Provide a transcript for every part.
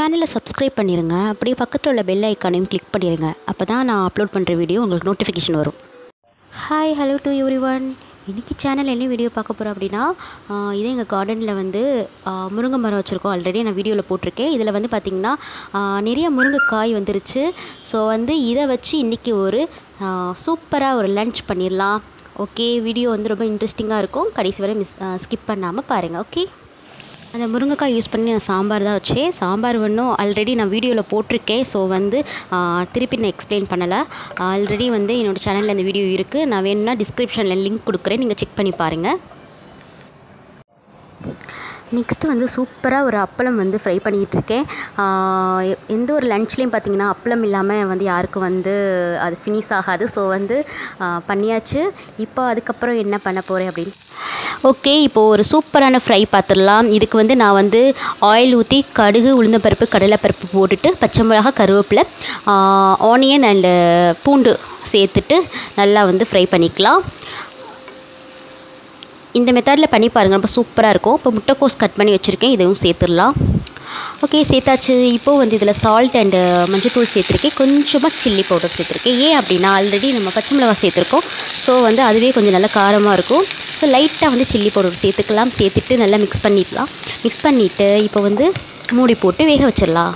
சேனலை சப்ஸ்கிரைப் பண்ணிடுங்க அப்படியே பக்கத்தில் உள்ள பெல் ஐக்கானையும் கிளிக் பண்ணிடுங்க அப்போ தான் நான் அப்லோட் பண்ணுற வீடியோ உங்களுக்கு நோட்டிஃபிகேஷன் வரும் hi hello to everyone இன்றைக்கி சேனல் என்ன வீடியோ பார்க்க போகிறோம் அப்படின்னா ஆஹ் இதே எங்கள் கார்டனில் வந்து ஆஹ் முருங்கை மரம் வச்சுருக்கோம் ஆல்ரெடி நான் வீடியோவில் போட்டிருக்கேன் இதில் வந்து பார்த்திங்கன்னா ஆஹ் நிறைய முருங்கைக்காய் வந்துருச்சு ஸோ வந்து இதை வச்சு இன்றைக்கி ஒரு சூப்பராக ஒரு லன்ச் பண்ணிடலாம் ஓகே வீடியோ வந்து ரொம்ப இன்ட்ரெஸ்டிங்காக இருக்கும் கடைசி வரை மிஸ் ஸ்கிப் பண்ணாமல் பாருங்கள் ஓகே அந்த முருங்கைக்காய் யூஸ் பண்ணி நான் சாம்பார் தான் வச்சேன் சாம்பார் ஒன்றும் ஆல்ரெடி நான் வீடியோவில் போட்டிருக்கேன் ஸோ வந்து ஆ, திருப்பி நான் எக்ஸ்பிளைன் பண்ணலை ஆல்ரெடி வந்து என்னோடய சேனலில் இந்த வீடியோ இருக்குது நான் வேணும்னா டிஸ்கிரிப்ஷனில் லிங்க் கொடுக்குறேன் நீங்கள் செக் பண்ணி பாருங்கள் நெக்ஸ்ட்டு வந்து சூப்பராக ஒரு அப்பளம் வந்து ஃப்ரை பண்ணிக்கிட்டு இருக்கேன் ஆஹ் எ- எந்த ஒரு லன்ச்லேயும் பார்த்தீங்கன்னா அப்பளம் இல்லாமல் வந்து யாருக்கும் வந்து அது ஃபினிஷ் ஆகாது ஸோ வந்து ஆஹ் பண்ணியாச்சு இப்போ அதுக்கப்புறம் என்ன பண்ண போகிறேன் அப்படின்னு ஓகே இப்போது ஒரு சூப்பரான ஃப்ரை பார்த்துடலாம் இதுக்கு வந்து நான் வந்து ஆயில் ஊற்றி கடுகு உளுந்தம்பருப்பு கடலைப்பருப்பு போட்டுட்டு பச்சை மிளகா கருவேப்பிலை ஆனியன் அண்டு பூண்டு சேர்த்துட்டு நல்லா வந்து ஃப்ரை பண்ணிக்கலாம் இந்த மெத்தடில் பண்ணி பாருங்கள் ரொம்ப சூப்பராக இருக்கும் இப்போ முட்டைக்கோஸ் கட் பண்ணி வச்சுருக்கேன் இதையும் சேர்த்துடலாம் ஓகே சேர்த்தாச்சு இப்போது வந்து இதில் சால்ட் அண்டு மஞ்சள்தூள் சேர்த்துருக்கேன் கொஞ்சமாக சில்லி பவுடர் சேர்த்துருக்கேன் ஏன் அப்படின்னா ஆல்ரெடி நம்ம பச்சை மிளகாய் சேர்த்துருக்கோம் ஸோ வந்து அதுவே கொஞ்சம் நல்லா காரமாக இருக்கும் ஸோ லைட்டாக வந்து சில்லி பவுடர் சேர்த்துக்கலாம் சேர்த்துட்டு நல்லா மிக்ஸ் பண்ணிக்கலாம் மிக்ஸ் பண்ணிவிட்டு இப்போ வந்து மூடி போட்டு வேக வச்சிடலாம்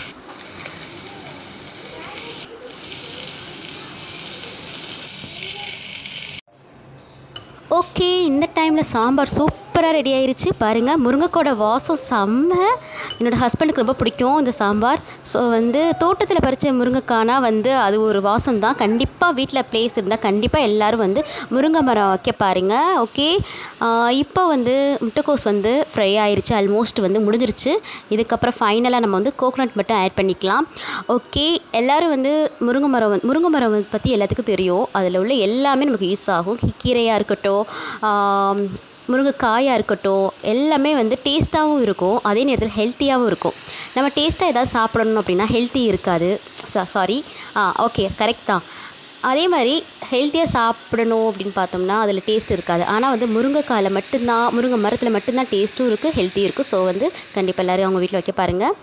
ஓகே இந்த டைமில் சாம்பார் சூப்பராக ரெடி ஆயிருச்சு பாருங்கள் முருங்கைக்கோட வாசம் செம்ம என்னோடய ஹஸ்பண்டுக்கு ரொம்ப பிடிக்கும் இந்த சாம்பார் ஸோ வந்து தோட்டத்தில் பறித்த முருங்கைக்கானா வந்து அது ஒரு வாசம் தான் கண்டிப்பாக வீட்டில் ப்ளேஸ் இருந்தால் கண்டிப்பாக எல்லோரும் வந்து முருங்கை மரம் வைக்க பாருங்க ஓகே இப்போ வந்து முட்டைக்கோஸ் வந்து ஃப்ரை ஆயிருச்சு ஆல்மோஸ்ட் வந்து முடிஞ்சிருச்சு இதுக்கப்புறம் ஃபைனலாக நம்ம வந்து கோகோனட் மட்டும் ஆட் பண்ணிக்கலாம் ஓகே எல்லோரும் வந்து முருங்கை மரம் வந்து- முருங்கை மரம் வந்து பற்றி எல்லாத்துக்கும் தெரியும் அதில் உள்ள எல்லாமே நமக்கு யூஸ் ஆகும் கீ- கீரையாக இருக்கட்டும் ஆம், முருங்கைக்காயாக இருக்கட்டும் எல்லாமே வந்து டேஸ்ட்டாகவும் இருக்கும் அதே நேரத்தில் ஹெல்த்தியாகவும் இருக்கும் நம்ம டேஸ்ட்டாக ஏதாவது சாப்பிடணும் அப்படின்னா ஹெல்த்தி இருக்காது சாரி ஆ ஓகே கரெக்ட் தான் அதே மாதிரி ஹெல்த்தியாக சாப்பிடணும் அப்படின்னு பார்த்தோம்னா அதில் டேஸ்ட் இருக்காது ஆனால் வந்து முருங்கைக்காயில் மட்டும்தான் முருங்கை மரத்தில் மட்டும்தான் டேஸ்ட்டும் இருக்குது ஹெல்த்தியும் இருக்குது ஸோ வந்து கண்டிப்பாக எல்லோரும் அவங்க வீட்டில் வைக்க பாருங்கள்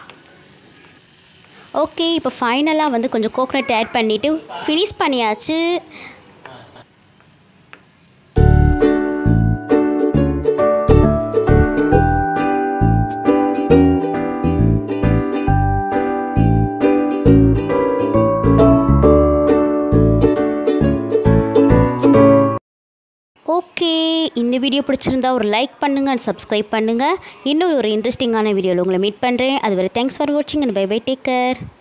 ஓகே இப்போ ஃபைனலாக வந்து கொஞ்சம் கோகனட் ஆட் பண்ணிவிட்டு ஃபினிஷ் பண்ணியாச்சு ஓகே இந்த வீடியோ பிடிச்சிருந்தா ஒரு லைக் பண்ணுங்கள் அண்ட் சப்ஸ்கிரைப் பண்ணுங்கள் இன்னொரு ஒரு இன்ட்ரெஸ்டிங்கான வீடியோவில் உங்களை மீட் பண்ணுறேன் அதுவரை தேங்க்ஸ் ஃபார் வாட்சிங் and bye bye take care